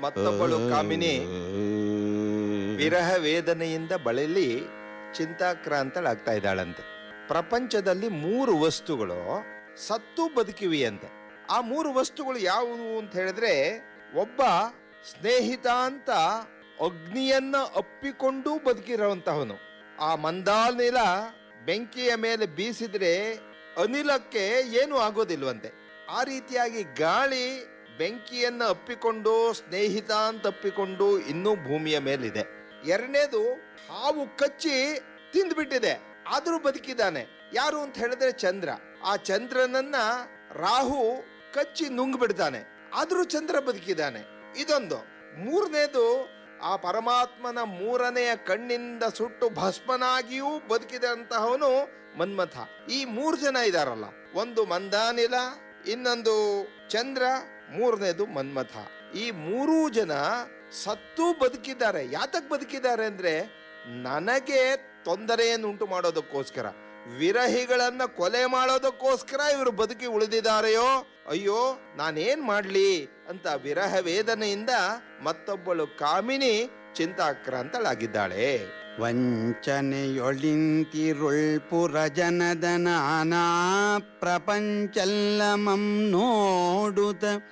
ಮತ್ತೊಬ್ಬಳು ಕಾಮಿನಿ ವಿರಹ ವೇದನೆಯಿಂದ ಬಳಲಿ ಚಿಂತಾಕ್ರಾಂತಳಾಗ್ತಾ ಇದ್ದಾಳಂತೆ ಪ್ರಪಂಚದಲ್ಲಿ ಮೂರು ವಸ್ತುಗಳು ಸತ್ತು ಬದುಕಿವೆಯಂತೆ ಆ ಮೂರು ವಸ್ತುಗಳು ಯಾವುವು ಅಂತ ಹೇಳಿದ್ರೆ ಒಬ್ಬ ಸ್ನೇಹಿತ ಅಂತ ಅಗ್ನಿಯನ್ನ ಅಪ್ಪಿಕೊಂಡು ಬದುಕಿರುವಂತಹವನು ಆ ಮಂದಾನಿಲ ಬೆಂಕಿಯ ಮೇಲೆ ಬೀಸಿದ್ರೆ ಅನಿಲಕ್ಕೆ ಏನು ಆಗೋದಿಲ್ವಂತೆ ಆ ರೀತಿಯಾಗಿ ಗಾಳಿ ಬೆಂಕಿಯನ್ನ ಅಪ್ಪಿಕೊಂಡು ಸ್ನೇಹಿತ ಅಂತ ಅಪ್ಪಿಕೊಂಡು ಇನ್ನೂ ಭೂಮಿಯ ಮೇಲಿದೆ ಎರಡನೇದು ಹಾವು ಕಚ್ಚಿ ತಿಂದ್ಬಿಟ್ಟಿದೆ ಆದ್ರೂ ಬದುಕಿದ್ದಾನೆ ಯಾರು ಅಂತ ಹೇಳಿದ್ರೆ ಚಂದ್ರ ಆ ಚಂದ್ರನನ್ನ ರಾಹು ಕಚ್ಚಿ ನುಂಗ್ ಬಿಡ್ತಾನೆ ಆದ್ರೂ ಚಂದ್ರ ಬದುಕಿದ್ದಾನೆ ಇದೊಂದು ಮೂರನೇದು ಆ ಪರಮಾತ್ಮನ ಮೂರನೆಯ ಕಣ್ಣಿಂದ ಸುಟ್ಟು ಭಸ್ಮನಾಗಿಯೂ ಬದುಕಿದಂತಹವನು ಮನ್ಮಥ ಈ ಮೂರು ಜನ ಇದಾರಲ್ಲ ಒಂದು ಮಂದಾನಿಲ ಇನ್ನೊಂದು ಚಂದ್ರ ಮೂರನೇದು ಮನ್ಮಥ ಈ ಮೂರೂ ಜನ ಸತ್ತು ಬದುಕಿದ್ದಾರೆ ಯಾತಕ್ ಬದುಕಿದ್ದಾರೆ ಅಂದ್ರೆ ನನಗೆ ತೊಂದರೆಯನ್ನು ಉಂಟು ಮಾಡೋದಕ್ಕೋಸ್ಕರ ವಿರಹಿಗಳನ್ನ ಕೊಲೆ ಮಾಡೋದಕ್ಕೋಸ್ಕರ ಇವರು ಬದುಕಿ ಉಳಿದಿದ್ದಾರೆಯೋ ಅಯ್ಯೋ ನಾನೇನ್ ಮಾಡ್ಲಿ ಅಂತ ವಿರಹ ವೇದನೆಯಿಂದ ಮತ್ತೊಬ್ಬಳು ಕಾಮಿನಿ ಚಿಂತಾಕ್ರಾಂತಳಾಗಿದ್ದಾಳೆ ವಂಚನೆಯೊಳಿಂತಿರುಳ್ಪುರ ಜನದ ನಾನಾ ಪ್ರಪಂಚಲ್ಲಮಂ ನೋಡುತ್ತ